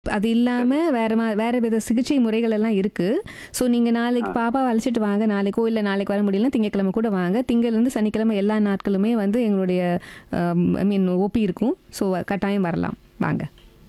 அது இல்லாமல் வேறு மா வேறு வித சிகிச்சை முறைகள் எல்லாம் இருக்குது ஸோ நீங்கள் நாளைக்கு பாப்பாவை அழைச்சிட்டு வாங்க நாளைக்கோ இல்லை நாளைக்கு வர முடியலன்னா திங்கக்கிழமை கூட வாங்க திங்கள்லேருந்து சனிக்கிழமை எல்லா நாட்களுமே வந்து எங்களுடைய ஐ மீன் ஓபி இருக்கும் ஸோ கட்டாயம் வரலாம் வாங்க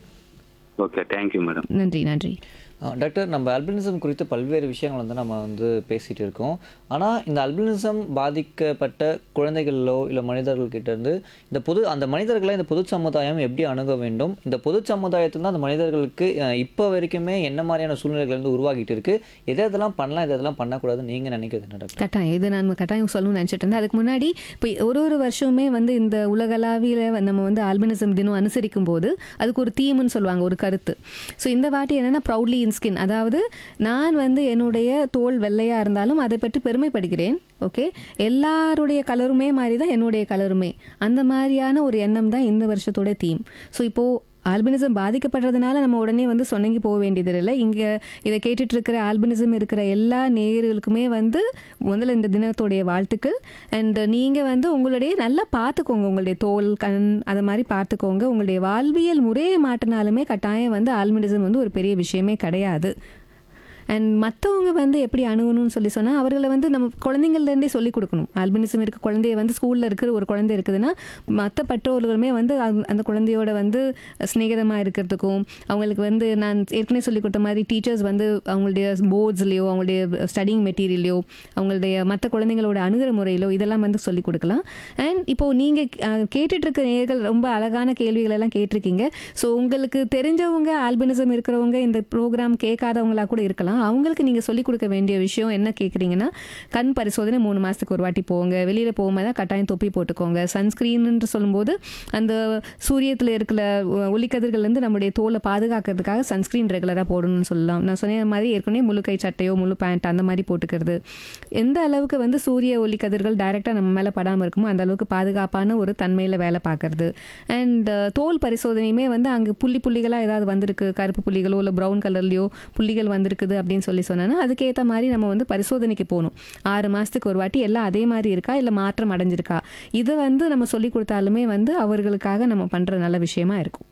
ஓகே தேங்க்யூ மேடம் நன்றி நன்றி ஆ, டாக்டர் நம்ம அல்பினிசம் குறித்து பல்வேறு விஷயங்கள் வந்து நம்ம வந்து பேசிகிட்டு இருக்கோம் ஆனால் இந்த அல்பினிசம் பாதிக்கப்பட்ட குழந்தைகளோ இல்லை மனிதர்கள்கிட்ட இருந்து இந்த பொது அந்த மனிதர்களை இந்த பொது சமுதாயம் எப்படி அணுக வேண்டும் இந்த பொது சமுதாயத்தில் தான் அந்த மனிதர்களுக்கு அஹ், இப்போ வரைக்குமே என்ன மாதிரியான சூழ்நிலைகள் வந்து உருவாகிட்டு இருக்கு எதை எதெல்லாம் பண்ணலாம் எதை எதெல்லாம் பண்ணக்கூடாதுன்னு நீங்கள் நினைக்கிறது என்ன டாக்டர் கட்டாயம் இது நான் கட்டாயம் சொல்லணும்னு நினச்சிட்டு இருந்தேன் அதுக்கு முன்னாடி இப்போ ஒரு ஒரு வருஷமுமே வந்து இந்த உலகளாவியில் நம்ம வந்து ஆல்பினிசம் தினம் அனுசரிக்கும் போது அதுக்கு ஒரு தீம்னு சொல்லுவாங்க ஒரு கருத்து ஸோ இந்த வாட்டி என்னென்னா ப்ரௌட்லி இன் ஸ்கின் அதாவது நான் வந்து என்னுடைய தோல் வெள்ளையாக இருந்தாலும் அதை பற்றி பெருமைப்படுகிறேன் ஓகே எல்லாருடைய கலருமே மாதிரி தான் என்னுடைய கலருமே அந்த மாதிரியான ஒரு எண்ணம் தான் இந்த வருஷத்தோட தீம் ஸோ இப்போது ஆல்பினிசம் பாதிக்கப்படுறதுனால நம்ம உடனே வந்து சொன்னங்கி போக வேண்டியது இல்லை இங்கே இதை கேட்டுட்டு இருக்கிற ஆல்பினிசம் இருக்கிற எல்லா நேயர்களுக்குமே வந்து முதல்ல இந்த தினத்துடைய வாழ்த்துக்கள் அண்ட் நீங்கள் வந்து உங்களுடைய நல்லா பார்த்துக்கோங்க உங்களுடைய தோல் கண் அதை மாதிரி பார்த்துக்கோங்க உங்களுடைய வாழ்வியல் முறையை மாற்றினாலுமே கட்டாயம் வந்து ஆல்பினிசம் வந்து ஒரு பெரிய விஷயமே கிடையாது அண்ட் மற்றவங்க வந்து எப்படி அணுகணும்னு சொல்லி சொன்னால் அவர்களை வந்து நம்ம குழந்தைங்கள்லேருந்தே சொல்லிக் கொடுக்கணும் ஆல்பினிசம் இருக்க குழந்தைய வந்து ஸ்கூலில் இருக்கிற ஒரு குழந்தை இருக்குதுன்னா மற்ற பெற்றோர்களுமே வந்து அந்த- அந்த குழந்தையோட வந்து ஸ்நேகிதமாக இருக்கிறதுக்கும் அவங்களுக்கு வந்து நான் ஏற்கனவே சொல்லி கொடுத்த மாதிரி டீச்சர்ஸ் வந்து அவங்களுடைய போர்ட்ஸ்லேயோ அவங்களுடைய ஸ்டடிங் மெட்டீரியலையோ அவங்களுடைய மற்ற குழந்தைங்களோட அணுகிற முறையிலோ இதெல்லாம் வந்து சொல்லிக் கொடுக்கலாம் அண்ட் இப்போது நீங்கள் கேட்டுட்டு இருக்க நேயர்கள் ரொம்ப அழகான கேள்விகள் எல்லாம் கேட்டிருக்கீங்க ஸோ உங்களுக்கு தெரிஞ்சவங்க ஆல்பினிசம் இருக்கிறவங்க இந்த ப்ரோக்ராம் கேட்காதவங்களா கூட இருக்கலாம் அவங்களுக்கு நீங்கள் சொல்லிக் கொடுக்க வேண்டிய விஷயம் என்ன கேட்குறீங்கன்னா கண் பரிசோதனை மூணு மாதத்துக்கு ஒரு வாட்டி போங்க வெளியில் போகும்போது தான் கட்டாயம் தொப்பி போட்டுக்கோங்க சன்ஸ்க்ரீன்னு சொல்லும்போது அந்த சூரியத்தில் இருக்கிற ஒ- ஒளிக்கதிர்கள்லேருந்து நம்முடைய தோலை பாதுகாக்கிறதுக்காக சன்ஸ்க்ரீன் ரெகுலராக போடணும்னு சொல்லலாம் நான் சொன்ன மாதிரி ஏற்கனவே முழு கை சட்டையோ முழு பேண்ட் அந்த மாதிரி போட்டுக்கிறது எந்த அளவுக்கு வந்து சூரிய ஒளிக்கதிர்கள் டைரெக்டாக நம்ம மேலே படாமல் இருக்குமோ அந்த அளவுக்கு பாதுகாப்பான ஒரு தன்மையில் வேலை பார்க்கறது அண்ட் தோல் பரிசோதனையுமே வந்து அங்கே புள்ளி புள்ளிகளாக ஏதாவது வந்திருக்கு கருப்பு புள்ளிகளோ இல்லை ப்ரௌன் கலர்லையோ புள்ளிகள் வந்திருக்குது அப்படின்னு சொல்லி சொன்னோன்னா அதுக்கேற்ற மாதிரி நம்ம வந்து பரிசோதனைக்கு போகணும் ஆறு மாதத்துக்கு ஒரு வாட்டி எல்லாம் அதே மாதிரி இருக்கா இல்லை மாற்றம் அடைஞ்சிருக்கா இதை வந்து நம்ம சொல்லி கொடுத்தாலுமே வந்து அவர்களுக்காக நம்ம பண்ணுற நல்ல விஷயமா இருக்கும்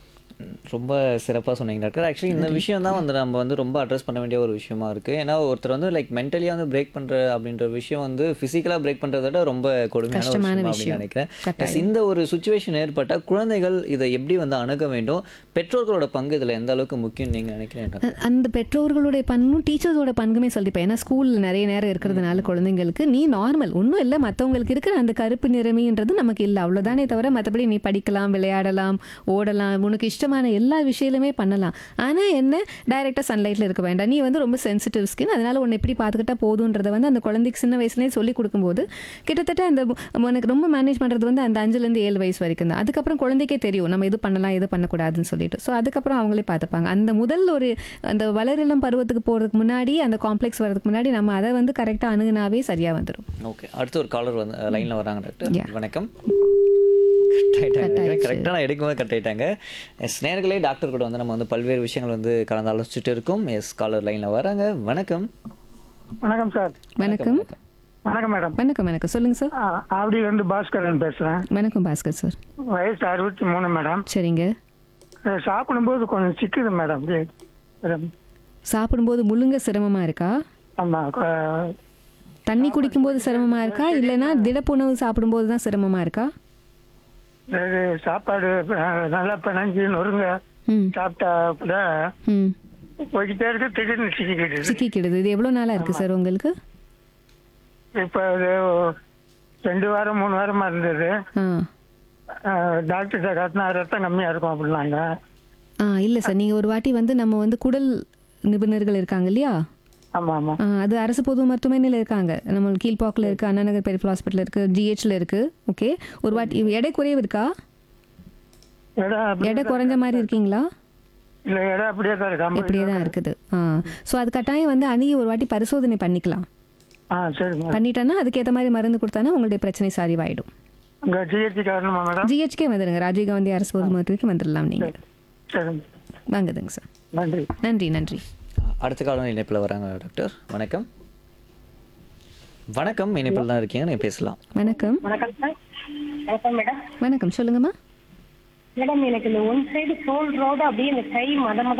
ரொம்ப சிறப்பாக சொன்னீங்க டாக்டர் ஆக்சுவலி இந்த விஷயம் தான் வந்து நம்ம வந்து ரொம்ப அட்ரஸ் பண்ண வேண்டிய ஒரு விஷயமா இருக்குது ஏன்னா ஒருத்தர் வந்து லைக் மென்டலியாக வந்து பிரேக் பண்ணுற அப்படின்ற விஷயம் வந்து ஃபிசிக்கலாக பிரேக் பண்ணுறத விட ரொம்ப கொடுமையான ஒரு கஷ்டமான விஷயம் அப்படின்னு விஷயம். நினைக்கிறேன் கட்டாயம். Yes, இந்த ஒரு சுச்சுவேஷன் ஏற்பட்டால் குழந்தைகள் இதை எப்படி வந்து அணுக வேண்டும் பெற்றோர்களோட பங்கு இதில் எந்த அளவுக்கு முக்கியம் நீங்கள் நினைக்கிறேன் டாக்டர் அந்த பெற்றோர்களுடைய பண்பும் டீச்சர்ஸோட பண்புமே சொல்லிப்பேன் ஏன்னா ஸ்கூலில் நிறைய நேரம் இருக்கிறதுனால குழந்தைங்களுக்கு நீ நார்மல் ஒன்றும் இல்லை மற்றவங்களுக்கு இருக்கிற அந்த கருப்பு நிறமைன்றது நமக்கு இல்லை அவ்வளோதானே தவிர மற்றபடி நீ படிக்கலாம் விளையாடலாம் ஓடலாம் உனக்கு இஷ்டமான எல்லா விஷயங்களுமே பண்ணலாம் ஆனால் என்ன டைரெக்டாக சன்லைட்டில் இருக்க வேண்டாம் நீ வந்து ரொம்ப சென்சிட்டிவ் ஸ்கின் அதனால உன்னை எப்படி பார்த்துக்கிட்டா போதுன்றதை வந்து அந்த குழந்தைக்கு சின்ன வயசுலேயே சொல்லி கொடுக்கும்போது கிட்டத்தட்ட அந்த உனக்கு ரொம்ப மேனேஜ் பண்ணுறது வந்து அந்த அஞ்சுலேருந்து ஏழு வயசு வரைக்கும் தான் அதுக்கப்புறம் குழந்தைக்கே தெரியும் நம்ம இது பண்ணலாம் இது பண்ணக்கூடாதுன்னு சொல்லிட்டு ஸோ அதுக்கப்புறம் அவங்களே பார்த்துப்பாங்க அந்த முதல் ஒரு அந்த வளரிளம் பருவத்துக்கு போகிறதுக்கு முன்னாடி அந்த காம்ப்ளெக்ஸ் வர்றதுக்கு முன்னாடி நம்ம அதை வந்து கரெக்டாக அணுகுனாவே சரியாக வந்துடும் ஓகே அடுத்து ஒரு காலர் வந்து லைனில் வராங்க டாக்டர் Yeah. வணக்கம் கரெக்டாக நான் எடுக்கும்போது கட் ஆயிட்டாங்க எஸ் நேர்களே டாக்டர் கூட வந்து நம்ம வந்து பல்வேறு விஷயங்கள் வந்து கலந்து ஆலோசிச்சுட்டு இருக்கோம் எஸ் காலர் லைனில் வராங்க வணக்கம் வணக்கம் சார் வணக்கம் வணக்கம் மேடம் வணக்கம் வணக்கம் சொல்லுங்கள் சார் ஆ, ஆவடியிலேருந்து பாஸ்கரன் பேசுகிறேன் வணக்கம் பாஸ்கர் சார் வயசு அறுபத்தி மூணு மேடம் சரிங்க அஹ், சாப்பிடும்போது கொஞ்சம் சிக்குது மேடம் அப்படியே. மேடம் சாப்பிடும்போது முழுங்க சிரமமாக இருக்கா ஆமாம் தண்ணி குடிக்கும்போது சிரமமாக இருக்கா இல்லைன்னா திடப்புணவு சாப்பிடும்போது தான் சிரமமாக இருக்கா சாப்பாடு அஹ், நல்லா பிணைஞ்சு நொறுங்க ம் சாப்பிட்டா கூட ம் போய்கிட்டே இருக்கு திடீர்னு சிக்கிக்கிடுது சிக்கிக்கிடுது இது எவ்வளோ நாளாக இருக்குது சார் உங்களுக்கு இப்போ அது ரெண்டு வாரம் மூணு வாரமா இருந்தது ஆ அஹ், டாக்டர்கிட்ட காட்டினா ரத்தம் கம்மியாக இருக்கும் அப்படின்னாங்க ஆ இல்லை சார் நீங்கள் ஒரு வாட்டி வந்து நம்ம வந்து குடல் நிபுணர்கள் இருக்காங்க இல்லையா ஆமாம் ஆமாம் ஆ, அது அரசு பொது மருத்துவமனையில் இருக்காங்க நம்ம கீழ்பாக்கில் இருக்குது அண்ணா நகர் பெரிஃபல் ஹாஸ்பிட்டல் இருக்குது ஜிஹெச்சில் இருக்குது ஓகே ஒரு வாட்டி எடை குறைவு இருக்கா இடம் அப்படி எடை குறைஞ்ச மாதிரி இருக்கீங்களா இல்லை இடம் அப்படியே தான் இருக்கு எப்படியே தான் இருக்குது ஆ ஸோ அது கட்டாயம் வந்து அணுகி ஒரு வாட்டி பரிசோதனை பண்ணிக்கலாம் ஆ சரி மேடம் பண்ணிட்டோன்னா அதுக்கேற்ற மாதிரி மருந்து கொடுத்தானா உங்களுடைய பிரச்சனை சரிவாயிடும் உங்கள் ஜிஹெச்சி காரணமா மேடம் ஜிஹெச்கே வந்துடுங்க ராஜீவ்காந்தி அரசு பொது மருத்துவருக்கு வந்துடலாம் நீங்கள் சரி வாங்குதுங்க சார் நன்றி நன்றி நன்றி அடுத்த காலம் இணைப்பில் வராங்க டாக்டர் வணக்கம் வணக்கம் இணைப்பில் தான் இருக்கீங்க நீங்கள் பேசலாம் வணக்கம் வணக்கம் சார் வணக்கம் மேடம் வணக்கம் சொல்லுங்கம்மா மேடம் எனக்கு இந்த ஒன் சைடு தோல் ரோடு அப்படியே இந்த கை மத மத